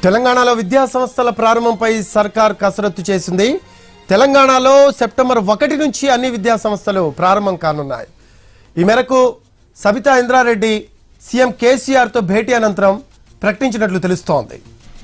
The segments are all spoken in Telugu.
తెలంగాణలో విద్యా సంస్థల ప్రారంభంపై సర్కార్ కసరత్తు చేసింది తెలంగాణలో సెప్టెంబర్ ఒకటి నుంచి అన్ని విద్యా సంస్థలు ప్రారంభం కానున్నాయి ఈ మేరకు సబితా ఇంద్రారెడ్డి సీఎం కేసీఆర్తో భేటీ అనంతరం ప్రకటించినట్లు తెలుస్తోంది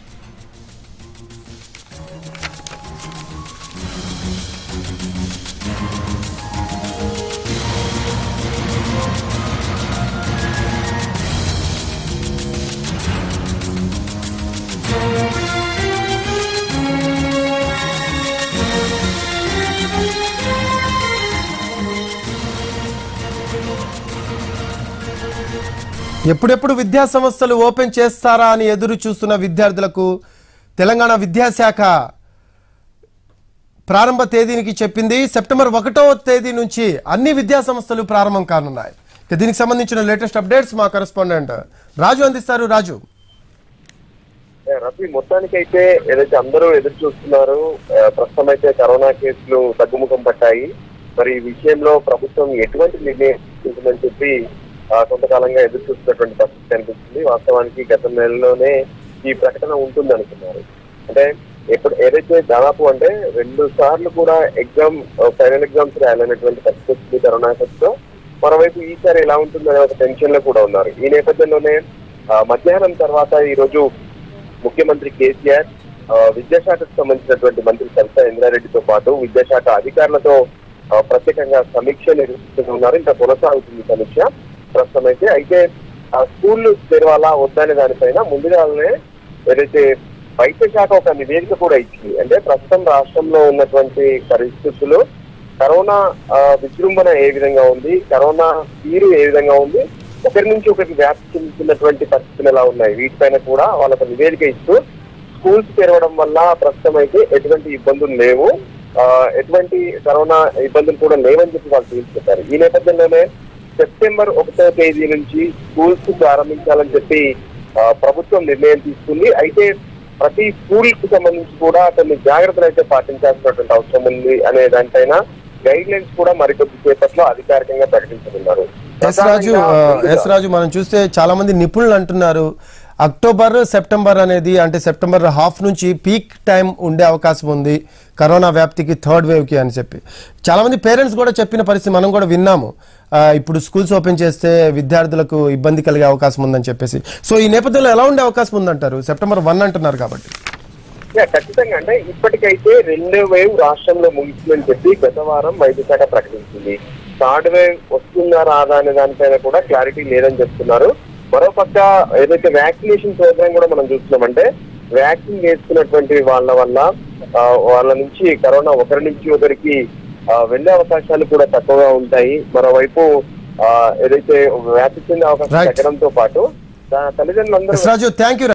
ఎప్పుడెప్పుడు విద్యా సంస్థలు ఓపెన్ చేస్తారా అని ఎదురు చూస్తున్న విద్యార్థులకు తెలంగాణ విద్యాశాఖ ప్రారంభ తేదీనికి చెప్పింది సెప్టెంబర్ ఒకటో తేదీ నుంచి అన్ని విద్యా సంస్థలు ప్రారంభం కానున్నాయి ఇక దీనికి సంబంధించిన లేటెస్ట్ అప్డేట్స్ మా కరెస్పాండెంట్ రాజు అందిస్తారు రాజు ఏ, రఫీ మొత్తానికైతే ఏదైతే అందరూ ఎదురు చూస్తున్నారు ఆ, ప్రస్తుతం అయితే కరోనా కేసులు తగ్గుముఖం పట్టాయి మరి ఈ విషయంలో ప్రభుత్వం ఎటువంటి నిర్ణయం తీసుకుంటుందని చెప్పి ఆ, కొంతకాలంగా ఎదురు చూస్తున్నటువంటి పరిస్థితి కనిపిస్తుంది వాస్తవానికి గత నెలలోనే ఈ ప్రకటన ఉంటుంది అనుకున్నారు అంటే ఎప్పుడు ఏదైతే దాదాపు అంటే రెండు సార్లు కూడా ఎగ్జామ్ ఫైనల్ ఎగ్జామ్స్ రాయాలనేటువంటి పరిస్థితి వచ్చింది కరోనా ఎఫెక్ట్తో మరోవైపు ఈసారి ఎలా ఉంటుందనే ఒక టెన్షన్ లో కూడా ఉన్నారు ఈ నేపథ్యంలోనే ఆ, మధ్యాహ్నం తర్వాత ఈ రోజు ముఖ్యమంత్రి కేసీఆర్ ఆ, విద్యాశాఖకు సంబంధించినటువంటి మంత్రి సరితా ఇంద్రారెడ్డితో పాటు విద్యాశాఖ అధికారులతో ఆ, ప్రత్యేకంగా సమీక్ష నిర్వహిస్తున్నారు ఇంకా కొనసాగుతుంది సమీక్ష ప్రస్తుతం అయితే అయితే ఆ స్కూళ్ళు తెరవాలా వద్దనే దానిపైన ముందుగానే ఏదైతే వైద్య శాఖ ఒక నివేదిక కూడా ఇచ్చింది అంటే ప్రస్తుతం రాష్ట్రంలో ఉన్నటువంటి పరిస్థితులు కరోనా ఆ, విజృంభణ ఏ విధంగా ఉంది కరోనా తీరు ఏ విధంగా ఉంది ఒకరి నుంచి ఒకరికి వ్యాప్తి చెందుతున్నటువంటి పరిస్థితులు ఎలా ఉన్నాయి వీటిపైన కూడా వాళ్ళకు నివేదిక ఇస్తూ స్కూల్స్ తెరవడం వల్ల ప్రస్తుతం అయితే ఎటువంటి ఇబ్బందులు లేవు ఆ, ఎటువంటి కరోనా ఇబ్బందులు కూడా లేవని చెప్పి వాళ్ళు తీసుకొచ్చారు ఈ నేపథ్యంలోనే సెప్టెంబర్ ఒకటో తేదీ నుంచి స్కూల్స్ ప్రారంభించాలని చెప్పి ఆ, ప్రభుత్వం నిర్ణయం తీసుకుంది అయితే ప్రతి స్కూల్ కు సంబంధించి కూడా కొన్ని జాగ్రత్తలు అయితే పాటించాల్సినటువంటి అవసరం ఉంది అనే దానిపైన గైడ్ లైన్స్ కూడా మరికొద్ది సేపట్లో అధికారికంగా ప్రకటించనున్నారు ఎస్ రాజు ఆ, ఎస్ రాజు మనం చూస్తే చాలా మంది నిపుణులు అంటున్నారు అక్టోబర్ సెప్టెంబర్ అనేది అంటే సెప్టెంబర్ హాఫ్ నుంచి పీక్ టైం ఉండే అవకాశం ఉంది కరోనా వ్యాప్తికి థర్డ్ వేవ్కి అని చెప్పి చాలా మంది పేరెంట్స్ కూడా చెప్పిన పరిస్థితి మనం కూడా విన్నాము ఆ, ఇప్పుడు స్కూల్స్ ఓపెన్ చేస్తే విద్యార్థులకు ఇబ్బంది కలిగే అవకాశం ఉందని చెప్పేసి సో ఈ నేపథ్యంలో ఎలా ఉండే అవకాశం ఉందంటారు సెప్టెంబర్ వన్ అంటున్నారు కాబట్టి యా, ఖచ్చితంగా అంటే ఇప్పటికైతే రెండో వేవ్ రాష్ట్రంలో ముగిసిందని చెప్పి గత వారం వైద్య శాఖ ప్రకటించింది థర్డ్ వేవ్ వస్తుందా రాదా అనే దానిపైన కూడా క్లారిటీ లేదని చెప్తున్నారు మరోపక్క ఏదైతే వ్యాక్సినేషన్ ప్రోగ్రామ్ కూడా మనం చూస్తున్నామంటే వ్యాక్సిన్ వేసుకున్నటువంటి వాళ్ళ వల్ల ఆ, వాళ్ళ నుంచి కరోనా ఒకరి నుంచి ఒకరికి ఆ, వెళ్ళే అవకాశాలు కూడా తక్కువగా ఉంటాయి మరోవైపు ఆ, ఏదైతే వ్యాప్తి చెందే అవకాశం Right. తగ్గడంతో పాటు దా- తల్లిదండ్రులందరూ ఎస్ రాజు థ్యాంక్ యూ